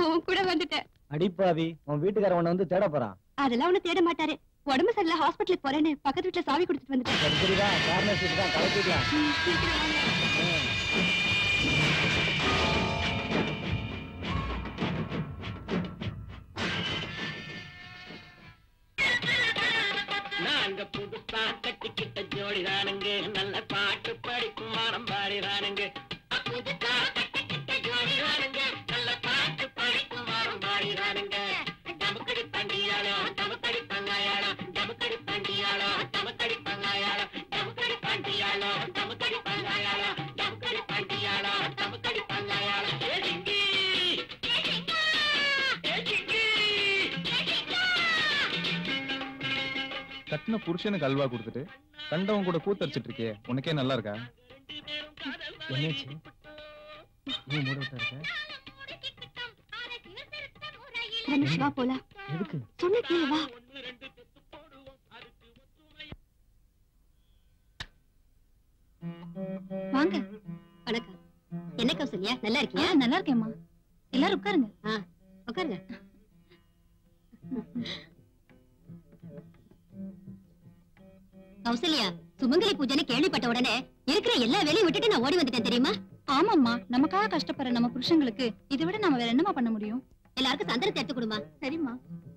உன் கூட வந்துட்டேன் அடிப்பாவி உன் வீட்டுக்காரன் உன்னை வந்து தேட போறான் அதெல்லாம் ஒண்ணு தேட மாட்டாரு உடம்பு சரியில்லை ஹாஸ்பிட்டலுக்கு போறேன்னு பக்கத்து வீட்டுல சாவி கொடுத்துட்டு வந்துட்டேன் சரி சரிதான் கார்னர் சீட் தான் கலக்கிக்கலாம் ம், சீக்கிரம் வாங்க. நாங்க புதுசா கட்டிக்கிட்ட ஜோடிதானுங்க நல்ல பாட்டு படிக்கும் மரம் பாடிதானுங்க புதுசா கட்டிக்கிட்ட ஜோடிதானுங்க நல்ல பாட்டு படிக்கும் மரம் பாடிதானுங்க டமுக்கடி பண்டியாளோ டமுக்கடி பங்காயாளோ டமுக்கடி பண்டியாளோ டமுக்கடி பங்காயாளோ டமுக்கடி பண்டியாளோ டமுக்கடி பங்காயாளோ டமுக்கடி பண்டியாளோ டமுக்கடி பங்காயாளோ ஏடிங்கி ஏடிங்கி கட்டின புருஷனுக்கு அல்வா கொடுத்துட்டு கண்டவன் கூட கூத்தரிச்சிட்டு இருக்கியே உனக்கே நல்லா இருக்கா என்னாச்சு நீ மூட விட்டா இருக்க ரமேஷ் வா போலாம் எதுக்கு சொன்ன கேளு வா வாங்க வணக்கம் என்ன கௌசல்யா நல்லா இருக்கியா நல்லா இருக்கேம்மா எல்லாரும் உட்காருங்க உட்காருங்க கௌசல்யா சுமங்கலி பூஜைன்னு கேள்விப்பட்ட உடனே இருக்கிற எல்லா வேலையும் விட்டுட்டு நான் ஓடி வந்துட்டேன் தெரியுமா ஆமாம்மா நமக்காக கஷ்டப்படுற நம்ம புருஷங்களுக்கு இதை விட நம்ம வேற என்னமா பண்ண முடியும் எல்லாருக்கும் சந்தனத்தை எடுத்து கொடுமா சரிம்மா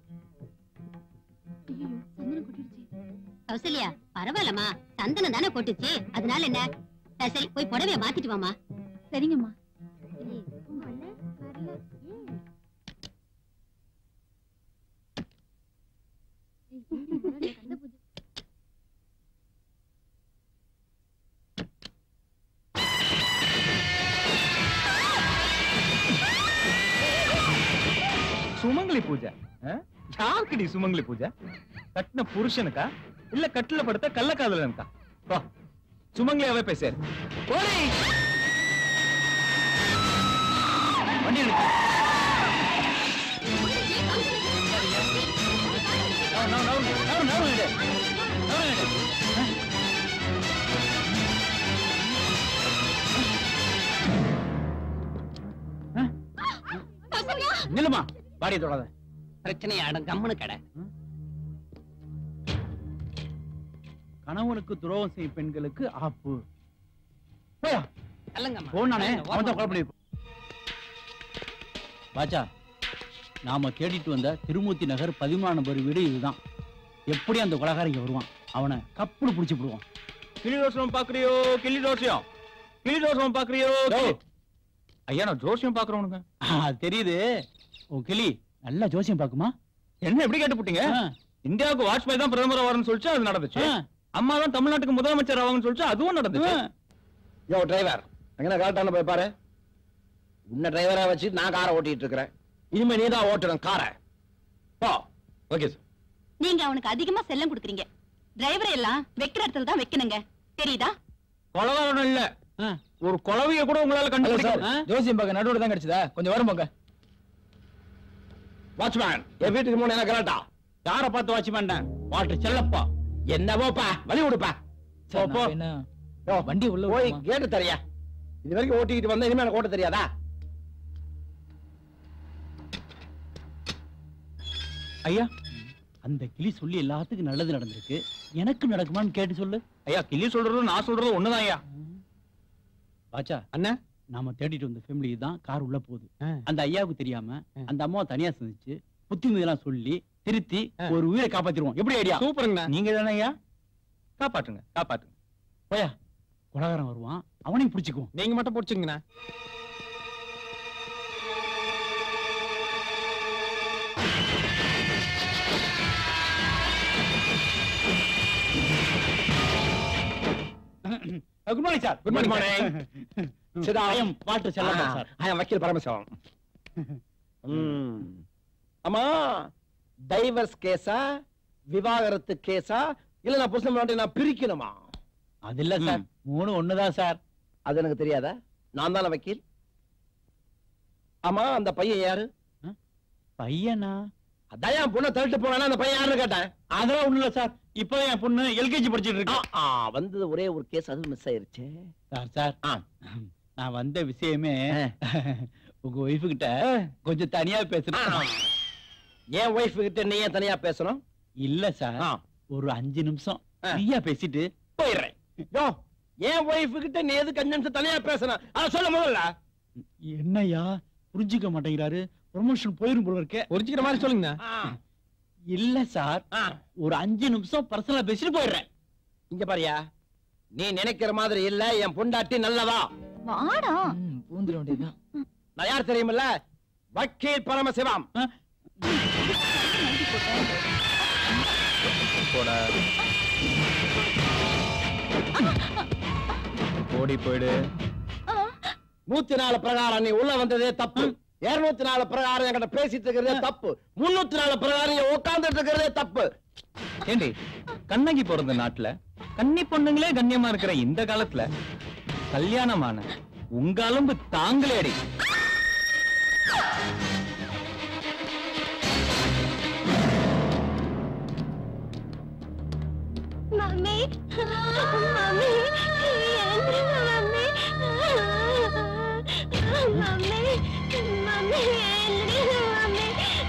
கௌசல்யா பரவாயில்லம்மா சந்தனம் தானே கொட்டுச்சு அதனால என்ன அஹ் சரி போய் புடவைய மாத்திட்டு வாமா சரிங்கம்மா சுமங்கலி பூஜை ஆ? யாருக்குடி சுமங்கலி பூஜை கட்டின புருஷனுக்கா இல்ல கட்டில படுத்த கள்ளக்காதலனுக்கா வா சுமங்கலியாவே பேசாரு போடி வண்டி நிறுத்து. நவு, நவு, நவு, நவு, நவு நிடு. நவு நிடு. ஆ? நில்லுமா பாடியை தொடாத பிரச்சனையாடும் கம்முனு கடை கணவனுக்கு துரோகம் செய்யும் பெண்களுக்கு ஆப்பு போயா அல்லங்கம்மா போனானே அவன் தான் குழப்படி பாச்சா நாம தேடிட்டு வந்த திருமூர்த்தி நகர் பதிமூணு நம்பர் வீடு இதுதான் எப்படி அந்த கொலகாரங்க வருவான் அவனை கப்புனு புடிச்சு போடுவான் கிளி தோசம் பாக்குறியோ கிளி தோசையம் கிளி தோசம் பாக்குறியோ கிளி- ஐயா நான் ஜோசியம் பாக்குறவனுங்க அது தெரியுது உன் கிளி நல்லா ஜோசியம் பாக்குமா என்ன எப்படி கேட்டு போட்டீங்க ஆ, இந்தியாவுக்கு வாஜ்பாய் தான் பிரதமர் வரணும்னு சொல்லிச்சு அது நடந்துச்சு ஆ, அம்மா தான் தமிழ்நாட்டுக்கு முதலமைச்சர் ஆவாங்கன்னு சொல்லிச்சு அதுவும் நடந்துச்சு ஆ. யோ டிரைவர் எங்கன கரெக்டான போய் பாரு உன்னை டிரைவரா வச்சு நான் காரை ஓட்டிட்டு இருக்கிறேன் இனிமே நீ தான் ஓட்டணும் காரை போ ஓகே சார் நீங்க அவனுக்கு அதிகமா செல்லம் கொடுக்குறீங்க டிரைவர் எல்லாம் வைக்கிற இடத்துல தான் வைக்கணுங்க தெரியுதா கொலகாரனும் இல்ல ஆ. ஒரு குலவைய கூட உங்களால கண்டுபிடிக்க ஆ? ஜோசியம் பார்க்க நடுவுல தான் கிடைச்சதா கொஞ்சம் வரும் போங்க வாட்ச்மேன் என் வீட்டுக்கு மூணு என்ன கரெக்டா யார பார்த்து வாட்ச் பண்ணேன் வாட்டர் செல்லப்பா என்னவோப்பா வழி விடுப்பா போ, போ. யோ, வண்டி உள்ள போய் விட்டுமா? கேட்டு தரியா இது வரைக்கும் ஓட்டிக்கிட்டு வந்தா இனிமே எனக்கு ஓட்ட தெரியாதா ஐயா அந்த கிளி சொல்லி எல்லாத்துக்கும் நல்லது நடந்திருக்கு எனக்கு நடக்குமான்னு கேட்டு சொல்லு ஐயா கிள்ளி சொல்றது நான் சொல்றது ஒண்ணுதான் ஐயா பாச்சா அண்ணா நாம தேடிட்டு வந்த ஃபேமிலி தான் கார் உள்ள போகுது ஆ. அந்த ஐயாவுக்கு தெரியாம ஆ. அந்த அம்மாவை தனியா சந்திச்சு புத்திமதியெல்லாம் சொல்லி திருத்தி ஆ. ஒரு உயிரை காப்பாத்திருவோம் எப்படி ஐடியா சூப்பருங்கண்ணா நீங்க தானே ஐயா காப்பாற்றுங்க காப்பாற்றுங்க போயா கொலகாரன் வருவான் அவனையும் பிடிச்சுக்குவோம் நீங்க மட்டும் பிடிச்சிங்கண்ணா good morning sir Good morning, Sit down. I'm water Chellappa sir ஐயா வக்கீல் பரமசிவம் ம். அம்மா டைவர்ஸ் கேஸா விவாகரத்து கேஸா இல்ல நான் புருஷன் பொண்டாட்டி நான் பிரிக்கணுமா அது இல்ல சார் மூணு ஒண்ணுதான் சார் அது எனக்கு தெரியாதா நான் தானே வக்கீல் ஆமா அந்த பையன் யாரு பையனா அதான் என் பொண்ணை தள்ளிட்டு போனானா அந்த பையன் யாருன்னு கேட்டேன் அதெல்லாம் ஒண்ணு இல்ல சார் இப்போ என் பொண்ணு எல்கேஜி படிச்சிட்டு ஆ, இருக்கு ஆ, வந்தது ஒரே ஒரு கேஸ் அது மிஸ் ஆயிருச்சு சார் சார் ஆ. நான் வந்த விஷயமே உங்க ஒய்ஃபு கிட்ட கொஞ்சம் தனியா பேசணும் என் ஒய்ஃப் கிட்ட நீ ஏன் தனியா பேசணும் இல்ல சார் ஆ. ஒரு அஞ்சு நிமிஷம் ஆ. ஃப்ரீயா பேசிட்டு போயிடுறேன் யோ, என் ஒய்ஃப் கிட்ட நீ எதுக்கு அஞ்சு நிமிஷம் தனியா பேசணும் அத சொல்ல முதல்ல என்னய்யா புரிஞ்சுக்க மாட்டேங்கிறாரு ப்ரொமோஷன் போயிரும் போல இருக்கே புரிஞ்சுக்கிற மாதிரி சொல்லுங்க ஆ, இல்ல சார் ஆ. ஒரு அஞ்சு நிமிஷம் பர்சனலா பேசிட்டு போயிடுறேன் இங்க பாரியா நீ நினைக்கிற மாதிரி இல்ல என் பொண்டாட்டி நல்லவா வாடா பூந்துட வேண்டியதுதான் நான் யார் தெரியுமில்ல வக்கீல் பரமசிவம் ஆ? போடா ஓடி போயிடு நூத்தி நாலு பிரகாரம் நீ உள்ள வந்ததே தப்பு இருநூத்தி நாலு பிரகாரம் என்கிட்ட பேசிட்டு இருக்கிறதே தப்பு முன்னூத்தி நாலு பிரகாரம் நீ உட்கார்ந்துட்டு இருக்கிறதே தப்பு ஏண்டி கண்ணகி பிறந்த நாட்டுல கன்னி பொண்ணுங்களே கண்ணியமா இருக்கிற இந்த காலத்துல கல்யாணமான உங்க அலும்பு தாங்களேடி மம்மி மம்மி எந்திரிங்க மம்மி மம்மி மம்மி எந்திரிங்க மம்மி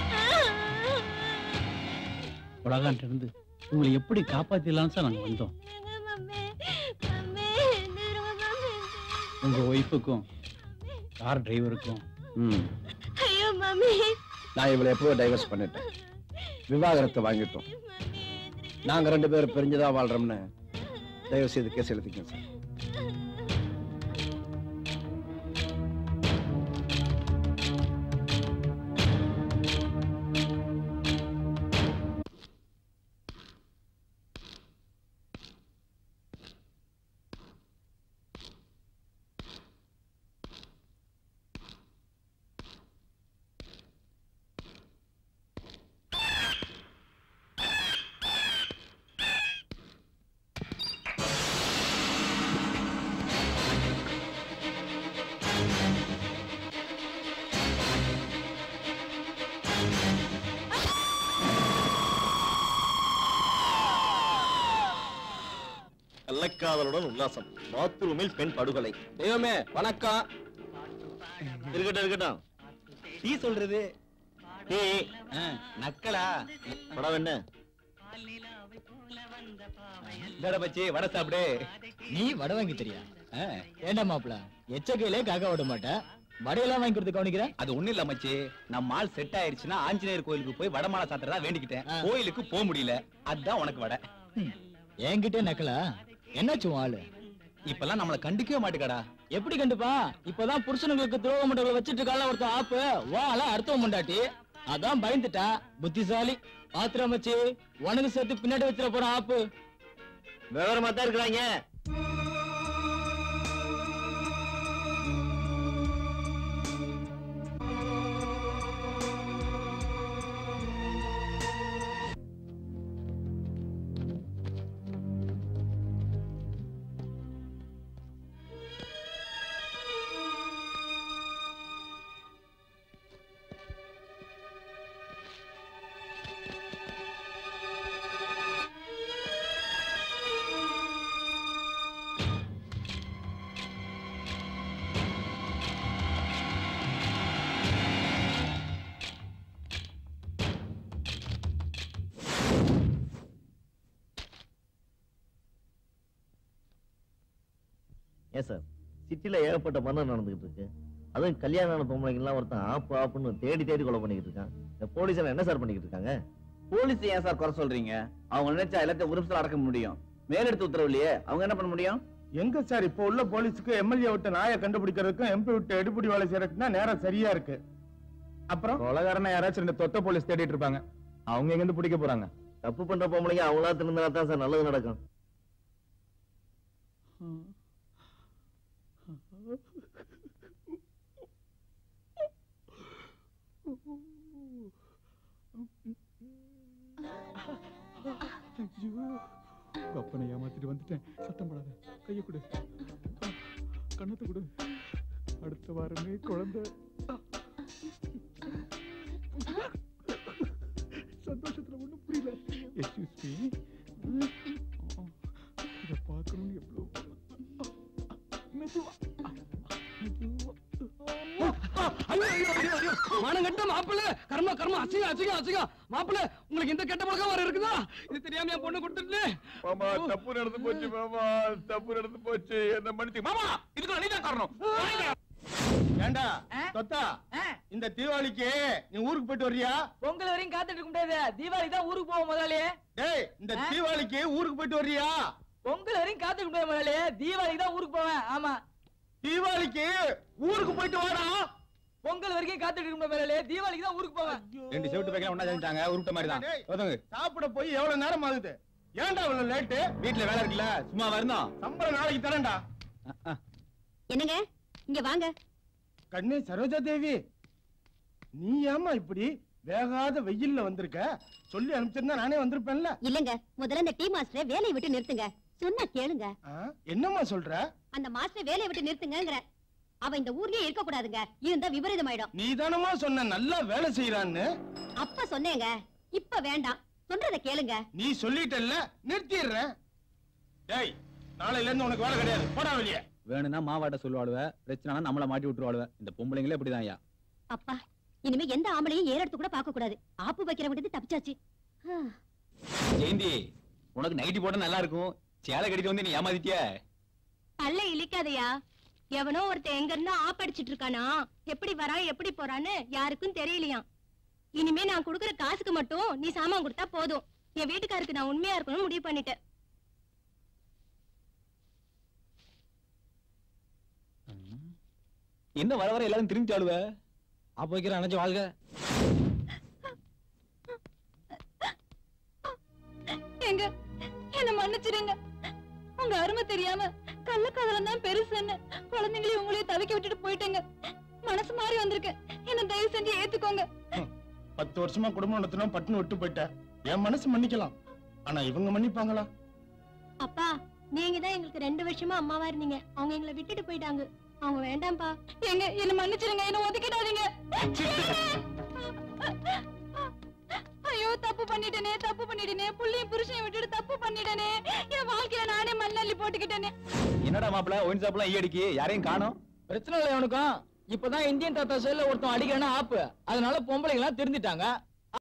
உலகான்ட்டு இருந்து உங்களை எப்படி காப்பாத்திடலாம் சார் நாங்க வந்தோம் மம்மி மம்மி எந்திரிங்க மம்மி உங்க ஒய்ஃபுக்கும் கார் டிரைவருக்கும் ம், ஐயோ மம்மி நான் இவளை எப்போ டைவர்ஸ் பண்ணிட்டேன் விவாகரத்தை வாங்கிட்டோம் நாங்க ரெண்டு பேரும் பிரிஞ்சுதா வாழ்றோம்னு தயவு செய்து கேஸ் எழுதிக்கங்க சார் கள்ளக்காதலுடன் உல்லாசம் பாத்ரூமில் பெண் படுகொலை தெய்வமே வணக்கம் இருக்கட்டும் இருக்கட்டும் டீ சொல்றது டீ நக்கலா படம் என்ன இந்தாடா மச்சி வடை சாப்பிடு நீ வடை வாங்கி தெரியா ஏண்டா மாப்பிள எச்சக்கையிலே காக்க விட மாட்டேன் வடையெல்லாம் வாங்கி கொடுத்து கவனிக்கிற அது ஒண்ணு இல்ல மச்சி நம்ம ஆள் செட் ஆயிருச்சுன்னா ஆஞ்சநேயர் கோயிலுக்கு போய் வடமாலை சாத்துறதா வேண்டிக்கிட்டேன் ஆ. கோயிலுக்கு போக முடியல அதான் உனக்கு வடை என்கிட்டே நக்கலா என்னாச்சு உன் ஆளு இப்பெல்லாம் நம்மள கண்டிக்கவே மாட்டுக்கடா எப்படி கண்டுப்பா இப்பதான் புருஷனுங்களுக்கு துரோக மண்டல வச்சிட்டு இருக்கால ஒருத்தன் ஆப்பு வாழ அடுத்தவன் முண்டாட்டி அதான் பயந்துட்டா புத்திசாலி பாத்திரம் மச்சி உனக்கு சேர்த்து பின்னாடி வச்சிட போறான் ஆப்பு விவரமா தான் இருக்கிறாங்க ஏன் சார் சிட்டில ஏகப்பட்ட மரணம் நடந்துகிட்டு இருக்கு அதுவும் கல்யாணம் ஆன பொம்பளைங்கலாம் ஒருத்தன் ஆப்பு ஆப்புன்னு தேடி தேடி கொலை பண்ணிக்கிட்டு இருக்கான் இந்த போலீஸ் என்ன சார் பண்ணிக்கிட்டு இருக்காங்க போலீஸ் ஏன் சார் குறை சொல்றீங்க அவங்க நினைச்சா எல்லாத்தையும் ஒரு நிமிஷத்துல அடக்க முடியும் மேலெடுத்து உத்தரவு இல்லையே அவங்க என்ன பண்ண முடியும் எங்க சார் இப்போ உள்ள போலீஸுக்கு எம்எல்ஏ விட்டு நாயை கண்டுபிடிக்கிறதுக்கும் எம்பி விட்டு எடுபடி வேலை செய்யறதுக்குன்னா நேரம் சரியா இருக்கு அப்புறம் கொலகாரனை யாராச்சும் ரெண்டு தொத்த போலீஸ் தேடிட்டு இருப்பாங்க அவங்க எங்க இருந்து பிடிக்க போறாங்க தப்பு பண்ற பொம்பளைங்க அவங்களா திருந்தா தான் சார் நல்லது நடக்கும் அப்பனை ஏமாத்திட்டு வந்துட்டேன் சத்தம் போடாத கைய கொடு கண்ணத்தை கொடு அடுத்த வாரமே குழந்தை சந்தோஷத்துல ஒண்ணும் புரியல எக்ஸ்கியூஸ் மீ இத பார்க்கணும்னு எவ்வளவு மெதுவா மெதுவா ஐயோ மாப்பிள்ள கர்ம கர்ம அசிங்க அசிங்க அசிங்க மாப்பிள்ள உங்களுக்கு இந்த கெட்ட பழக்கம் வர இருக்குதா இது தெரியாம என் பொண்ணு கொடுத்துட்டு மாமா தப்பு நடந்து போச்சு மாமா தப்பு நடந்து போச்சு என்ன மன்னிச்சு மாமா இதுக்கு நீதான் காரணம் ஏண்டா தொத்தா இந்த தீபாவளிக்கு நீ ஊருக்கு போயிட்டு வர்றியா பொங்கல் வரையும் காத்துட்டு இருக்க முடியாது தீபாவளி தான் ஊருக்கு போவோம் முதலாளியே டேய் இந்த தீபாவளிக்கு ஊருக்கு போயிட்டு வர்றியா பொங்கல் வரையும் காத்துட்டு முடியாது முதலாளியே தீபாவளி தான் ஊருக்கு போவேன் ஆமா தீபாவளிக்கு ஊருக்கு போயிட்டு வாடா பொங்கல் வரைக்கும் காத்துட்டு இருக்க முடியாது முதலாளியே தீபாவளிக்கு தான் ஊருக்கு போவேன் ரெண்டு செவிட்டு பைக்கெல்லாம் ஒண்ணா செஞ்சாங்க உருட்ட மாதிரி தான் ஒதுங்க சாப்பிட போய் எவ்வளவு நேரம் ஆகுது ஏன்டா இவ்வளவு லேட்டு வீட்டுல வேலை இருக்குல்ல சும்மா வரணும் சம்பளம் நாளைக்கு தரேன்டா என்னங்க இங்க வாங்க கண்ணே சரோஜா தேவி நீ ஏமா இப்படி வேகாத வெயில்ல வந்திருக்க சொல்லி அனுப்பிச்சிருந்தா நானே வந்திருப்பேன்ல இல்லங்க முதல்ல இந்த டீ மாஸ்டரை வேலையை விட்டு நிறுத்துங்க சொன்னா கேளுங்க ஆ, என்னம்மா சொல்ற அந்த மாஸ்டரை வேலையை விட்டு நிறுத்துங்கங்கிற அவ இந்த ஊர்லயே இருக்க கூடாதுங்க இருந்தா விபரீதமாயிடும் நீ தானமா சொன்ன நல்லா வேலை செய்யறான்னு அப்ப சொன்னேங்க இப்ப வேண்டாம் சொல்றத கேளுங்க நீ சொல்லிட்டல்ல நிறுத்திடுறேன் டேய் நாளையில இருந்து உனக்கு வேலை கிடையாது போடா வெளியே வேணும்னா மாவாட்ட சொல்லுவாளுவ பிரச்சனை நம்மள மாட்டி விட்டுருவாளுவ இந்த பொம்பளைங்களே இப்படிதான் ஐயா அப்பா இனிமே எந்த ஆம்பளையும் ஏறெடுத்து கூட பார்க்க கூடாது ஆப்பு வைக்கிறவங்க தப்பிச்சாச்சு ஆ. ஜெயந்தி உனக்கு நைட்டி போட்டா நல்லா இருக்கும் சேலை கட்டிட்டு வந்து நீ ஏமாத்திட்டிய அல்ல இழிக்காதயா எவனோ ஒருத்தன் எங்க இருந்து ஆப்படிச்சிட்டு இருக்கானா எப்படி வரான் எப்படி போறான்னு யாருக்கும் தெரியலையாம் இனிமே நான் கொடுக்கற காசுக்கு மட்டும் நீ சாமான் கொடுத்தா போதும் என் வீட்டுக்காருக்கு நான் உண்மையா இருக்கணும்னு முடிவு பண்ணிட்டேன் என்ன வர வர எல்லாரும் திரும்பி ஆளுவ அப்ப வைக்கிற அணைஞ்சு வாழ்க எங்க என்ன மன்னிச்சிடுங்க உங்க அருமை தெரியாம கள்ளக்காதலம் தான் பெருசுன்னு குழந்தைங்களையும் உங்களையும் தவிக்க விட்டுட்டு போயிட்டேங்க மனசு மாறி வந்திருக்கேன் என்ன தயவு செஞ்சு ஏத்துக்கோங்க பத்து வருஷமா குடும்பம் நடத்தினோம் பட்டுன்னு விட்டு போயிட்ட என் மனசு மன்னிக்கலாம் ஆனா இவங்க மன்னிப்பாங்களா அப்பா நீங்க தான் எங்களுக்கு ரெண்டு வருஷமா அம்மாவா இருந்தீங்க அவங்க எங்களை விட்டுட்டு போயிட்டாங்க அவங்க வேண்டாம்ப்பா எங்க என்ன மன்னிச்சிடுங்க என்ன ஒதுக்கிடாதீங்க ஐயோ தப்பு பண்ணிட்டேனே தப்பு பண்ணிட்டேனே புள்ளையும் புருஷனையும் விட்டுட்டு தப்பு பண்ணிட்டேனே என் வாழ்க்கையில நானே மண்ணள்ளி போட்டுக்கிட்டேனே என்னடா மாப்பிள ஒயின் சாப்பிடலாம் ஈ அடிக்கி யாரையும் காணோம் பிரச்சனை இல்லை அவனுக்கும் இப்பதான் இந்தியன் தாத்தா சைடுல ஒருத்தன் அடிக்கிறானா ஆப்பு அதனால பொம்பளைங்க எல்லாம் திருந்திட்டாங்க